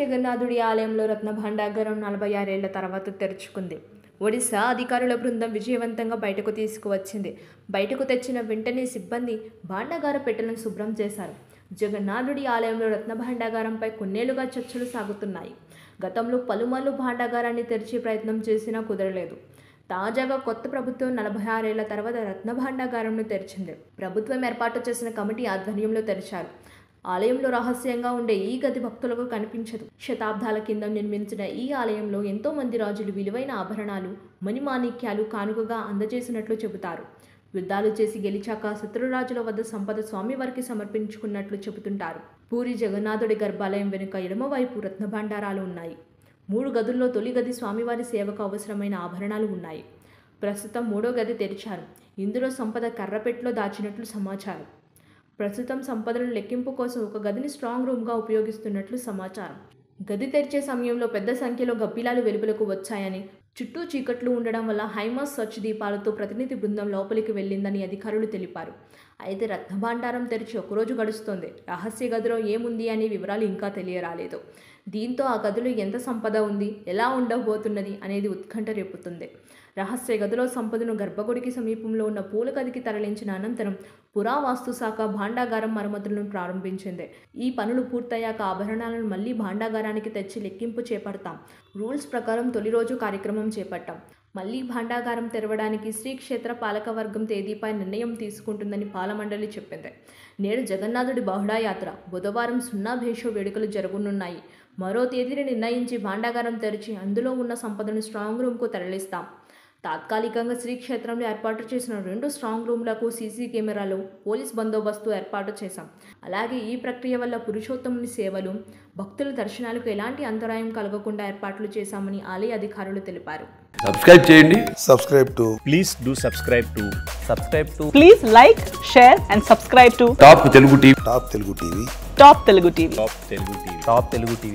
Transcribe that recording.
జగన్నాథుడి ఆలయంలో రత్న భాండాగారం నలభై ఆరేళ్ల తర్వాత తెరుచుకుంది ఒడిశా అధికారుల బృందం విజయవంతంగా బయటకు తీసుకువచ్చింది బయటకు తెచ్చిన వెంటనే సిబ్బంది భాండాగార పెట్టెలను శుభ్రం చేశారు జగన్నాథుడి ఆలయంలో రత్న భాండాగారంపై కొన్నేళ్లుగా చర్చలు సాగుతున్నాయి గతంలో పలుమార్లు భాండాగారాన్ని తెరిచే ప్రయత్నం చేసినా కుదరలేదు తాజాగా కొత్త ప్రభుత్వం నలభై ఆరేళ్ల తర్వాత రత్న భాండాగారంను తెరిచింది ప్రభుత్వం ఏర్పాటు చేసిన కమిటీ ఆధ్వర్యంలో తెరిచారు ఆలయంలో రహస్యంగా ఉండే ఈ గది భక్తులకు కనిపించదు శతాబ్దాల కింద నిర్మించిన ఈ ఆలయంలో ఎంతో మంది రాజులు విలువైన ఆభరణాలు మణిమాణిక్యాలు కానుకగా అందజేసినట్లు చెబుతారు యుద్ధాలు చేసి గెలిచాక శత్రురాజుల వద్ద సంపద స్వామివారికి సమర్పించుకున్నట్లు చెబుతుంటారు పూరి జగన్నాథుడి గర్భాలయం వెనుక ఎడమవైపు రత్నభండారాలు ఉన్నాయి మూడు గదుల్లో తొలి గది స్వామివారి సేవకు అవసరమైన ఆభరణాలు ఉన్నాయి ప్రస్తుతం మూడో గది తెరిచారు ఇందులో సంపద కర్రపెట్టులో దాచినట్లు సమాచారం ప్రస్తుతం సంపదను లెక్కింపు కోసం ఒక గదిని స్ట్రాంగ్ రూమ్గా ఉపయోగిస్తున్నట్లు సమాచారం గది తెరిచే సమయంలో పెద్ద సంఖ్యలో గబ్బిలాలు వెలుపలకు వచ్చాయని చుట్టూ చీకట్లు ఉండడం వల్ల హైమాస్ స్వచ్ఛ దీపాలతో ప్రతినిధి బృందం లోపలికి వెళ్ళిందని అధికారులు తెలిపారు అయితే రత్నభాండారం తెరిచి ఒకరోజు గడుస్తోంది రహస్య గదిలో ఏముంది అనే వివరాలు ఇంకా తెలియరాలేదు దీంతో ఆ గదిలో ఎంత సంపద ఉంది ఎలా ఉండబోతున్నది అనేది ఉత్కంఠ రేపుతుంది రహస్య గదిలో సంపదను గర్భగుడికి సమీపంలో ఉన్న పూల గదికి తరలించిన అనంతరం పురావాస్తు శాఖ భాండాగారం మరమ్మతులను ప్రారంభించింది ఈ పనులు పూర్తయ్యాక ఆభరణాలను మళ్లీ భాండాగారానికి తెచ్చి లెక్కింపు చేపడతాం రూల్స్ ప్రకారం తొలి రోజు కార్యక్రమం చేపట్టాం మళ్లీ భాండాగారం తెరవడానికి శ్రీ క్షేత్ర పాలకవర్గం తేదీపై నిర్ణయం తీసుకుంటుందని పాలమండలి చెప్పింది నేడు జగన్నాథుడి బహుడా యాత్ర బుధవారం సున్నా భేషో వేడుకలు జరగనున్నాయి మరో తేదీని నిర్ణయించి భాండాగారం తెరిచి అందులో ఉన్న సంపదను స్ట్రాంగ్ రూమ్కు తరలిస్తాం తాత్కాలికంగా శ్రీక్షేత్రంలో ఏర్పాటు చేసిన రెండు స్ట్రాంగ్ రూమ్లకు సీసీ కెమెరాలు పోలీస్ బందోబస్తు ఏర్పాటు చేశాం అలాగే ఈ ప్రక్రియ వల్ల పురుషోత్తముని సేవలు భక్తుల దర్శనాలకు ఎలాంటి అంతరాయం కలగకుండా ఏర్పాట్లు చేశామని ఆలయ అధికారులు తెలిపారు సబ్స్క్రైబ్ చేయండి subscribe to please do subscribe to subscribe to Please like, share, and subscribe to top Telugu TV Top Telugu TV. Top Telugu TV. top telugu tv top telugu tv